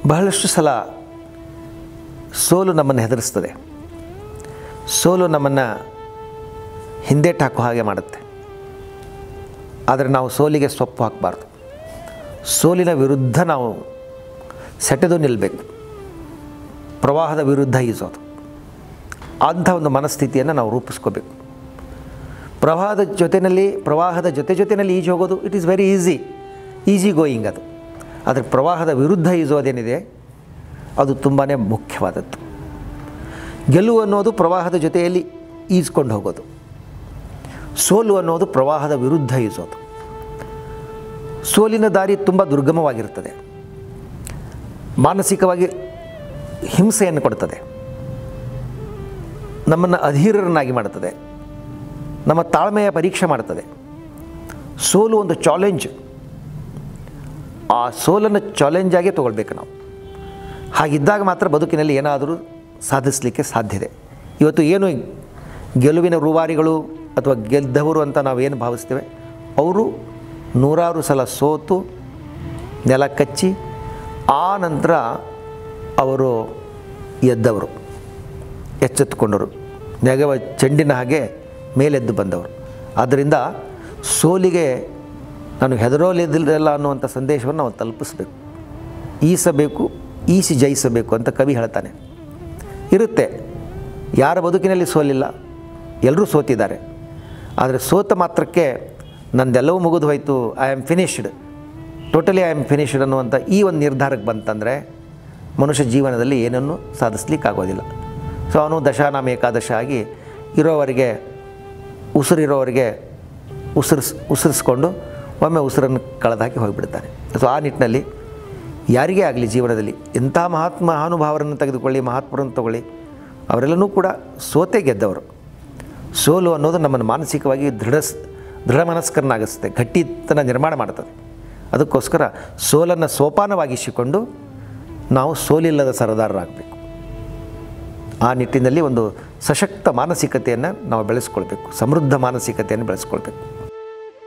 ಬಹಳಷ್ಟು ಸಲ ಸೋಲು ನಮ್ಮನ್ನು ಹೆದರಿಸ್ತದೆ ಸೋಲು ನಮ್ಮನ್ನು ಹಿಂದೇಟಾಕೋ ಹಾಗೆ ಮಾಡುತ್ತೆ ಆದರೆ ನಾವು ಸೋಲಿಗೆ ಸೊಪ್ಪು ಹಾಕಬಾರ್ದು ಸೋಲಿನ ವಿರುದ್ಧ ನಾವು ಸೆಟೆದು ನಿಲ್ಲಬೇಕು ಪ್ರವಾಹದ ವಿರುದ್ಧ ಈಸೋದು ಅಂಥ ಒಂದು ಮನಸ್ಥಿತಿಯನ್ನು ನಾವು ರೂಪಿಸ್ಕೋಬೇಕು ಪ್ರವಾಹದ ಜೊತೆಯಲ್ಲಿ ಪ್ರವಾಹದ ಜೊತೆ ಜೊತೆಯಲ್ಲಿ ಈಜು ಹೋಗೋದು it is very easy easy going ಅದು ಆದರೆ ಪ್ರವಾಹದ ವಿರುದ್ಧ ಈಜೋದೇನಿದೆ ಅದು ತುಂಬಾ ಮುಖ್ಯವಾದದ್ದು ಗೆಲುವು ಅನ್ನೋದು ಪ್ರವಾಹದ ಜೊತೆಯಲ್ಲಿ ಈಜ್ಕೊಂಡು ಹೋಗೋದು ಸೋಲು ಅನ್ನೋದು ಪ್ರವಾಹದ ವಿರುದ್ಧ ಈಜೋದು ಸೋಲಿನ ದಾರಿ ತುಂಬ ದುರ್ಗಮವಾಗಿರುತ್ತದೆ ಮಾನಸಿಕವಾಗಿ ಹಿಂಸೆಯನ್ನು ಕೊಡ್ತದೆ ನಮ್ಮನ್ನು ಅಧೀರರನ್ನಾಗಿ ಮಾಡುತ್ತದೆ ನಮ್ಮ ತಾಳ್ಮೆಯ ಪರೀಕ್ಷೆ ಮಾಡ್ತದೆ ಸೋಲು ಒಂದು ಚಾಲೆಂಜ್ ಆ ಸೋಲನ್ನು ಚಾಲೆಂಜಾಗೇ ತೊಗೊಳ್ಬೇಕು ನಾವು ಹಾಗಿದ್ದಾಗ ಮಾತ್ರ ಬದುಕಿನಲ್ಲಿ ಏನಾದರೂ ಸಾಧಿಸಲಿಕ್ಕೆ ಸಾಧ್ಯತೆ ಇವತ್ತು ಏನು ಗೆಲುವಿನ ರೂವಾರಿಗಳು ಅಥವಾ ಗೆದ್ದವರು ಅಂತ ನಾವೇನು ಭಾವಿಸ್ತೇವೆ ಅವರು ನೂರಾರು ಸಲ ಸೋತು ನೆಲ ಕಚ್ಚಿ ಆ ನಂತರ ಅವರು ಎದ್ದವರು ಎಚ್ಚೆತ್ತುಕೊಂಡರು ನೆಗವ ಚೆಂಡಿನ ಹಾಗೆ ಮೇಲೆದ್ದು ಬಂದವರು ಆದ್ದರಿಂದ ಸೋಲಿಗೆ ನಾನು ಹೆದರೋಲಿದ್ದಿಲ್ಲ ಅನ್ನುವಂಥ ಸಂದೇಶವನ್ನು ನಾವು ತಲುಪಿಸ್ಬೇಕು ಈಸಬೇಕು ಈಸಿ ಜಯಿಸಬೇಕು ಅಂತ ಕವಿ ಹೇಳ್ತಾನೆ ಇರುತ್ತೆ ಯಾರ ಬದುಕಿನಲ್ಲಿ ಸೋಲಿಲ್ಲ ಎಲ್ಲರೂ ಸೋತಿದ್ದಾರೆ ಆದರೆ ಸೋತ ಮಾತ್ರಕ್ಕೆ ನಂದೆಲ್ಲವೂ ಮುಗಿದು ಹೋಯಿತು I am finished totally I am finished ಅನ್ನುವಂಥ ಈ ಒಂದು ನಿರ್ಧಾರಕ್ಕೆ ಬಂತಂದರೆ ಮನುಷ್ಯ ಜೀವನದಲ್ಲಿ ಏನನ್ನು ಸಾಧಿಸ್ಲಿಕ್ಕಾಗೋದಿಲ್ಲ ಸೊ ಅವನು ದಶಾನಾಮ ಏಕಾದಶ ಆಗಿ ಇರೋವರೆಗೆ ಉಸಿರಿರೋವರೆಗೆ ಉಸಿರಿಸ್ ಉಸಿರಿಸ್ಕೊಂಡು ಒಮ್ಮೆ ಉಸಿರನ್ನು ಕಳೆದಾಕಿ ಹೋಗಿಬಿಡ್ತಾನೆ ಸೊ ಆ ನಿಟ್ಟಿನಲ್ಲಿ ಯಾರಿಗೇ ಆಗಲಿ ಜೀವನದಲ್ಲಿ ಎಂಥ ಮಹಾತ್ಮ ಮಹಾನುಭಾವರನ್ನು ತೆಗೆದುಕೊಳ್ಳಿ ಮಹಾತ್ಮರನ್ನು ತಗೊಳ್ಳಿ ಅವರೆಲ್ಲನೂ ಕೂಡ ಸೋತೆ ಗೆದ್ದವರು ಸೋಲು ಅನ್ನೋದು ನಮ್ಮನ್ನು ಮಾನಸಿಕವಾಗಿ ದೃಢ ದೃಢ ಮನಸ್ಕರನ್ನಾಗಿಸುತ್ತೆ ಗಟ್ಟಿತನ ನಿರ್ಮಾಣ ಮಾಡ್ತದೆ ಅದಕ್ಕೋಸ್ಕರ ಸೋಲನ್ನು ಸೋಪಾನವಾಗಿಸಿಕೊಂಡು ನಾವು ಸೋಲಿಲ್ಲದ ಸರದಾರರಾಗಬೇಕು ಆ ನಿಟ್ಟಿನಲ್ಲಿ ಒಂದು ಸಶಕ್ತ ಮಾನಸಿಕತೆಯನ್ನು ನಾವು ಬೆಳೆಸ್ಕೊಳ್ಬೇಕು ಸಮೃದ್ಧ ಮಾನಸಿಕತೆಯನ್ನು ಬೆಳೆಸ್ಕೊಳ್ಬೇಕು